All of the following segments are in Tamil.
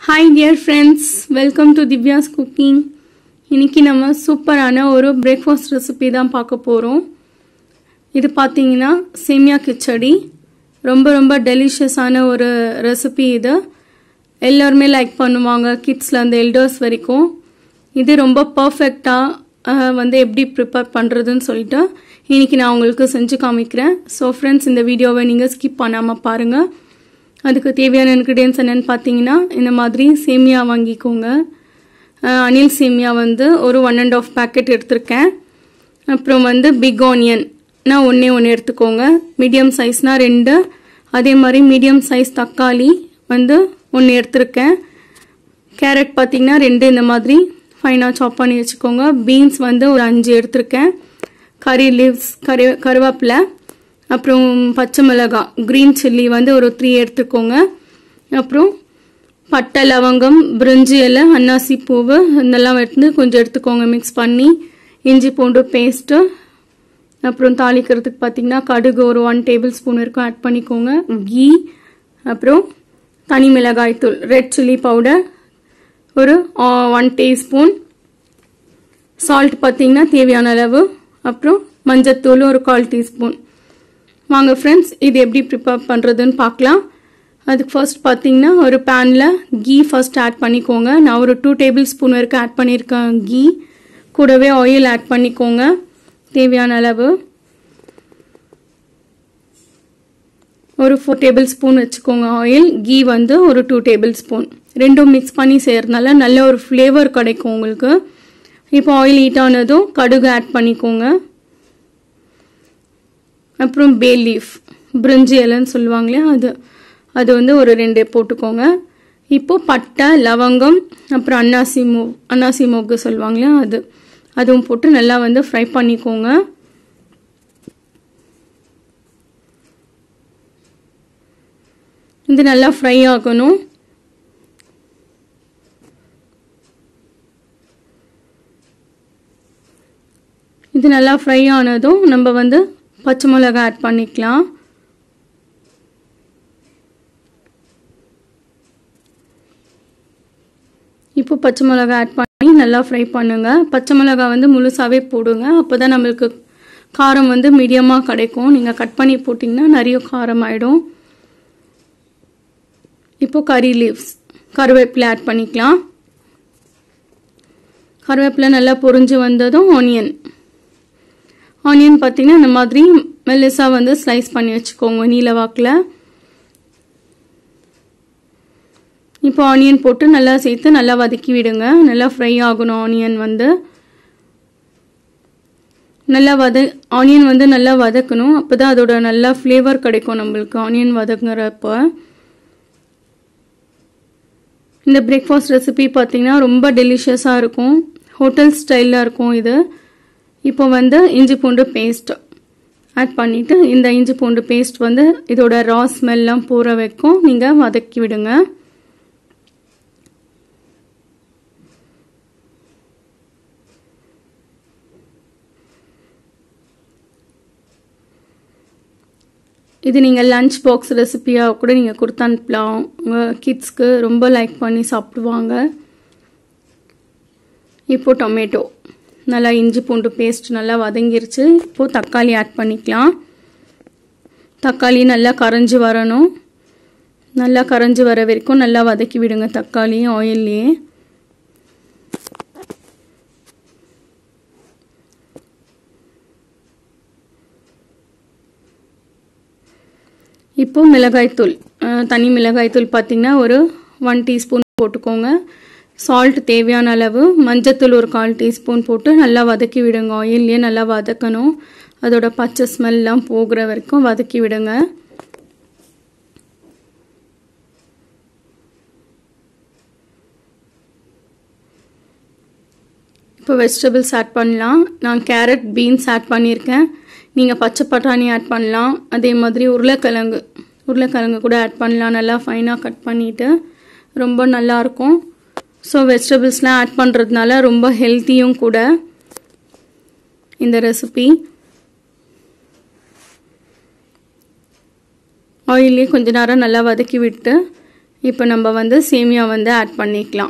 hi dear friends welcome to Divya's cooking இன்னைக்கு நம்ம சூப்பரான ஒரு பிரேக்ஃபாஸ்ட் ரெசிபி தான் பார்க்க போகிறோம் இது பார்த்தீங்கன்னா சேமியா கிச்சடி ரொம்ப ரொம்ப டெலிஷியஸான ஒரு ரெசிபி இது எல்லாருமே லைக் பண்ணுவாங்க கிட்ஸ்லேருந்து எல்டர்ஸ் வரைக்கும் இது ரொம்ப பர்ஃபெக்டாக வந்து எப்படி ப்ரிப்பேர் பண்ணுறதுன்னு சொல்லிட்டு இன்னைக்கு நான் உங்களுக்கு செஞ்சு காமிக்கிறேன் ஸோ ஃப்ரெண்ட்ஸ் இந்த வீடியோவை நீங்கள் ஸ்கிப் பண்ணாமல் பாருங்கள் அதுக்கு தேவையான இன்க்ரீடியன்ஸ் என்னென்னு பார்த்தீங்கன்னா இந்த மாதிரி சேமியா வாங்கிக்கோங்க அஹ் அனில் சேமியா வந்து ஒரு ஒன் அண்ட் ஆஃப் பேக்கெட் எடுத்திருக்கேன் அப்புறம் வந்து பிக் ஆனியன் நான் ஒன்றே ஒன்று எடுத்துக்கோங்க மீடியம் சைஸ்னால் ரெண்டு அதே மாதிரி மீடியம் சைஸ் தக்காளி வந்து ஒன்று எடுத்திருக்கேன் கேரட் பார்த்தீங்கன்னா ரெண்டு இந்த மாதிரி ஃபைனாக சாப் பண்ணி வச்சுக்கோங்க பீன்ஸ் வந்து ஒரு அஞ்சு எடுத்திருக்கேன் கறி லீவ்ஸ் கரு கருவேப்பிலை அப்புறம் பச்சை மிளகாய் க்ரீன் சில்லி வந்து ஒரு த்ரீ எடுத்துக்கோங்க அப்புறம் பட்டை லவங்கம் பிரிஞ்சி இலை அன்னாசி பூவு இதெல்லாம் எடுத்து கொஞ்சம் எடுத்துக்கோங்க மிக்ஸ் பண்ணி இஞ்சி பூண்டு பேஸ்ட்டு அப்புறம் தாளிக்கிறதுக்கு பார்த்தீங்கன்னா கடுகு ஒரு ஒன் டேபிள் ஸ்பூன் இருக்கும் ஆட் பண்ணிக்கோங்க கீ அப்புறம் தனி மிளகாய் தூள் ரெட் சில்லி பவுடர் ஒரு ஒன் டீஸ்பூன் சால்ட் பார்த்தீங்கன்னா தேவையான அளவு அப்புறம் மஞ்சத்தூள் ஒரு கால் டீஸ்பூன் வாங்க ஃப்ரெண்ட்ஸ் இது எப்படி ப்ரிப்பேர் பண்ணுறதுன்னு பார்க்கலாம் அதுக்கு ஃபர்ஸ்ட் பார்த்தீங்கன்னா ஒரு பேனில் கீ ஃபர்ஸ்ட் ஆட் பண்ணிக்கோங்க நான் ஒரு டூ டேபிள் ஸ்பூன் வரைக்கும் ஆட் பண்ணியிருக்கேன் கீ கூடவே ஆயில் ஆட் பண்ணிக்கோங்க தேவையான அளவு ஒரு ஃபோர் டேபிள் ஸ்பூன் வச்சுக்கோங்க ஆயில் கீ வந்து ஒரு டூ டேபிள் ஸ்பூன் ரெண்டும் மிக்ஸ் பண்ணி செய்கிறதுனால நல்ல ஒரு ஃப்ளேவர் கிடைக்கும் உங்களுக்கு இப்போ ஆயில் ஹீட் ஆனதும் கடுகு ஆட் பண்ணிக்கோங்க அப்புறம் பே லீஃப் பிரிஞ்சி இலைன்னு சொல்லுவாங்களே அது அது வந்து ஒரு ரெண்டு போட்டுக்கோங்க இப்போ பட்டை லவங்கம் அப்புறம் அன்னாசி மூ அன்னாசி மொக்கு சொல்லுவாங்களே அது அதுவும் போட்டு நல்லா வந்து ஃப்ரை பண்ணிக்கோங்க இது நல்லா ஃப்ரை ஆகணும் இது நல்லா ஃப்ரை ஆனதும் நம்ம வந்து பச்சை மிளகாய் ஆட் பண்ணிக்கலாம் இப்போ பச்சை மிளகாய் ஆட் பண்ணி நல்லா ஃப்ரை பண்ணுங்க பச்சை மிளகாய் வந்து முழுசாகவே போடுங்க அப்போ தான் நம்மளுக்கு காரம் வந்து மீடியமாக கிடைக்கும் நீங்கள் கட் பண்ணி போட்டிங்கன்னா நிறைய காரம் ஆகிடும் இப்போ கறி லீவ்ஸ் கருவேப்பிலை ஆட் பண்ணிக்கலாம் கருவேப்பிலை நல்லா பொரிஞ்சு வந்ததும் ஆனியன் ஆனியன் பார்த்தீங்கன்னா இந்த மாதிரி மெல்லிஸாக வந்து ஸ்லைஸ் பண்ணி வச்சுக்கோங்க நீல வாக்கில் இப்போ ஆனியன் போட்டு நல்லா சேர்த்து நல்லா வதக்கி விடுங்க நல்லா ஃப்ரை ஆகணும் ஆனியன் வந்து நல்லா வத ஆனியன் வந்து நல்லா வதக்கணும் அப்போ தான் அதோட நல்லா ஃப்ளேவர் கிடைக்கும் நம்மளுக்கு ஆனியன் வதங்குறப்போ இந்த பிரேக்ஃபாஸ்ட் ரெசிபி பார்த்தீங்கன்னா ரொம்ப டெலிஷியஸாக இருக்கும் ஹோட்டல் ஸ்டைலில் இருக்கும் இது இப்போ வந்து இஞ்சி பூண்டு பேஸ்ட் ஆட் பண்ணிவிட்டு இந்த இஞ்சி பூண்டு பேஸ்ட் வந்து இதோட ரா ஸ்மெல்லாம் போகிற வரைக்கும் நீங்கள் வதக்கி விடுங்க இது நீங்கள் லஞ்ச் பாக்ஸ் ரெசிபியாக கூட நீங்கள் கொடுத்து அனுப்பலாம் உங்கள் கிட்ஸ்க்கு ரொம்ப லைக் பண்ணி சாப்பிடுவாங்க இப்போ டொமேட்டோ நல்லா இஞ்சி பூண்டு பேஸ்ட் நல்லா வதங்கிருச்சு இப்போது தக்காளி ஆட் பண்ணிக்கலாம் தக்காளி நல்லா கரைஞ்சி வரணும் நல்லா கரைஞ்சி வர வரைக்கும் நல்லா வதக்கி விடுங்க தக்காளி ஆயில்லையே இப்போ மிளகாய்த்தூள் தனி மிளகாய்த்தூள் பார்த்திங்கன்னா ஒரு ஒன் டீஸ்பூன் போட்டுக்கோங்க சால்ட் தேவையான அளவு மஞ்சத்தூள் ஒரு கால் டீஸ்பூன் போட்டு நல்லா வதக்கி விடுங்க ஆயில்லையே நல்லா வதக்கணும் அதோட பச்சை ஸ்மெல்லாம் போகிற வரைக்கும் வதக்கி விடுங்க இப்போ வெஜிடபிள்ஸ் ஆட் பண்ணலாம் நான் கேரட் பீன்ஸ் ஆட் பண்ணியிருக்கேன் நீங்கள் பச்சை பட்டாணி ஆட் பண்ணலாம் அதே மாதிரி உருளைக்கிழங்கு உருளைக்கிழங்கு கூட ஆட் பண்ணலாம் நல்லா ஃபைனாக கட் பண்ணிவிட்டு ரொம்ப நல்லாயிருக்கும் ஸோ வெஜிடபிள்ஸ்லாம் ஆட் பண்ணுறதுனால ரொம்ப ஹெல்த்தியும் கூட இந்த ரெசிபி ஆயிலே கொஞ்ச நேரம் நல்லா வதக்கி விட்டு இப்போ நம்ம வந்து சேமியா வந்து ஆட் பண்ணிக்கலாம்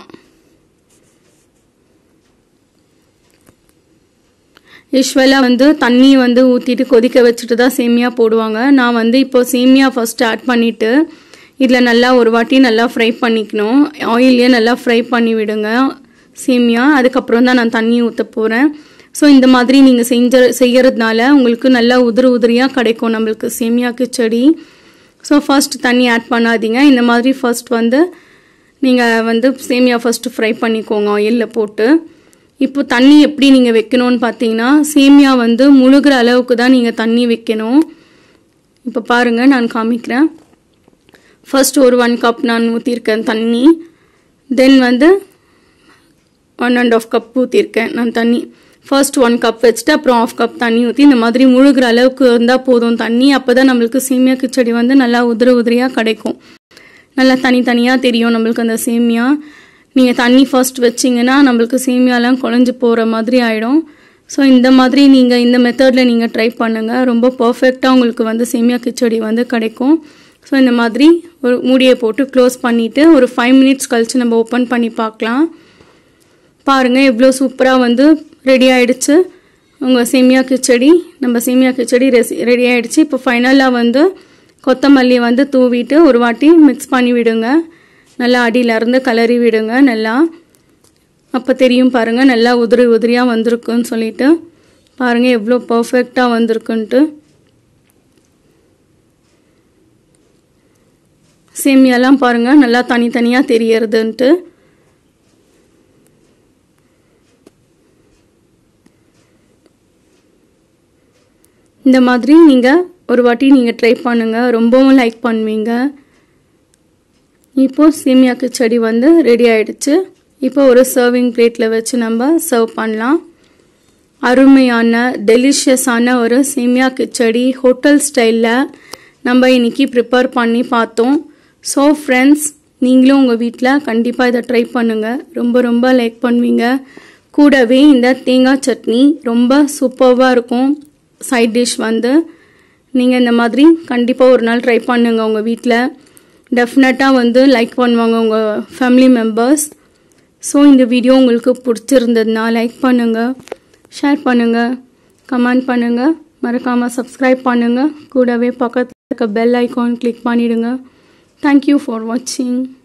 யூஸ்வலாக வந்து தண்ணி வந்து ஊற்றிட்டு கொதிக்க வச்சுட்டு தான் சேமியா போடுவாங்க நான் வந்து இப்போ சேமியா ஃபஸ்ட்டு ஆட் பண்ணிவிட்டு இதில் நல்லா ஒரு வாட்டி நல்லா ஃப்ரை பண்ணிக்கணும் ஆயிலே நல்லா ஃப்ரை பண்ணி விடுங்க சேமியா அதுக்கப்புறம் தான் நான் தண்ணி ஊற்ற போகிறேன் ஸோ இந்த மாதிரி நீங்கள் செஞ்ச செய்கிறதுனால உங்களுக்கு நல்லா உதிரி உதிரியாக கிடைக்கும் நம்மளுக்கு சேமியா கிச்சடி ஸோ ஃபர்ஸ்ட் தண்ணி ஆட் பண்ணாதீங்க இந்த மாதிரி ஃபர்ஸ்ட் வந்து நீங்கள் வந்து சேமியா ஃபஸ்ட்டு ஃப்ரை பண்ணிக்கோங்க ஆயிலில் போட்டு இப்போ தண்ணி எப்படி நீங்கள் வைக்கணும்னு பார்த்தீங்கன்னா சேமியா வந்து முழுகிற அளவுக்கு தான் நீங்கள் தண்ணி வைக்கணும் இப்போ பாருங்கள் நான் காமிக்கிறேன் ஃபர்ஸ்ட் ஒரு ஒன் கப் நான் ஊற்றிருக்கேன் தண்ணி தென் வந்து ஒன் அண்ட் ஆஃப் கப் ஊற்றிருக்கேன் நான் தண்ணி ஃபர்ஸ்ட் ஒன் கப் வச்சுட்டு அப்புறம் ஆஃப் கப் தண்ணி ஊற்றி இந்த மாதிரி முழுகிற அளவுக்கு இருந்தால் போதும் தண்ணி அப்போ தான் நம்மளுக்கு சேமியா கிச்சடி வந்து நல்லா உதிரி உதிரியாக கிடைக்கும் நல்லா தனித்தனியாக தெரியும் நம்மளுக்கு அந்த சேமியா நீங்கள் தண்ணி ஃபர்ஸ்ட் வச்சிங்கன்னா நம்மளுக்கு சேமியாலாம் குழஞ்சி போகிற மாதிரி ஆகிடும் ஸோ இந்த மாதிரி நீங்கள் இந்த மெத்தடில் நீங்கள் ட்ரை பண்ணுங்கள் ரொம்ப பர்ஃபெக்டாக உங்களுக்கு வந்து சேமியா கிச்சடி வந்து கிடைக்கும் ஸோ இந்த மாதிரி ஒரு மூடியை போட்டு க்ளோஸ் பண்ணிவிட்டு ஒரு ஃபைவ் மினிட்ஸ் கழித்து நம்ம ஓப்பன் பண்ணி பார்க்கலாம் பாருங்கள் எவ்வளோ சூப்பராக வந்து ரெடி ஆகிடுச்சு உங்கள் சேமியா கிச்சடி நம்ம சேமியா கிச்சடி ரெசி ரெடி ஆகிடுச்சு இப்போ ஃபைனலாக வந்து கொத்தமல்லி வந்து தூவிட்டு ஒரு வாட்டி மிக்ஸ் பண்ணி விடுங்க நல்லா அடியிலருந்து கலரி விடுங்க நல்லா அப்போ தெரியும் பாருங்கள் நல்லா உதிரி உதிரியாக வந்திருக்குன்னு சொல்லிட்டு பாருங்கள் எவ்வளோ பர்ஃபெக்டாக வந்திருக்குன்ட்டு சேமியாலாம் பாருங்கள் நல்லா தனித்தனியாக தெரியறதுன்ட்டு இந்த மாதிரி நீங்கள் ஒரு வாட்டி நீங்கள் ட்ரை பண்ணுங்கள் ரொம்பவும் லைக் பண்ணுவீங்க இப்போது சேமியா கிச்சடி வந்து ரெடி ஆயிடுச்சு இப்போ ஒரு சர்விங் பிளேட்டில் வச்சு நம்ம சர்வ் பண்ணலாம் அருமையான டெலிஷியஸான ஒரு சேமியா கிச்சடி ஹோட்டல் ஸ்டைலில் நம்ம இன்னைக்கு ப்ரிப்பேர் பண்ணி பார்த்தோம் ஸோ ஃப்ரெண்ட்ஸ் நீங்களும் உங்கள் வீட்டில் கண்டிப்பாக இதை ட்ரை பண்ணுங்கள் ரொம்ப ரொம்ப லைக் பண்ணுவீங்க கூடவே இந்த தேங்காய் சட்னி ரொம்ப சூப்பர்வாக இருக்கும் சைட் டிஷ் வந்து நீங்கள் இந்த மாதிரி கண்டிப்பாக ஒரு நாள் ட்ரை பண்ணுங்கள் உங்கள் வீட்டில் டெஃபினட்டாக வந்து லைக் பண்ணுவாங்க உங்கள் ஃபேமிலி மெம்பர்ஸ் ஸோ இந்த வீடியோ உங்களுக்கு பிடிச்சிருந்ததுன்னா லைக் பண்ணுங்கள் ஷேர் பண்ணுங்கள் கமெண்ட் பண்ணுங்கள் மறக்காமல் சப்ஸ்கிரைப் பண்ணுங்கள் கூடவே பக்கத்தில் இருக்க பெல் ஐக்கான் கிளிக் பண்ணிவிடுங்க தேங்க்யூ ஃபார் வாட்சிங்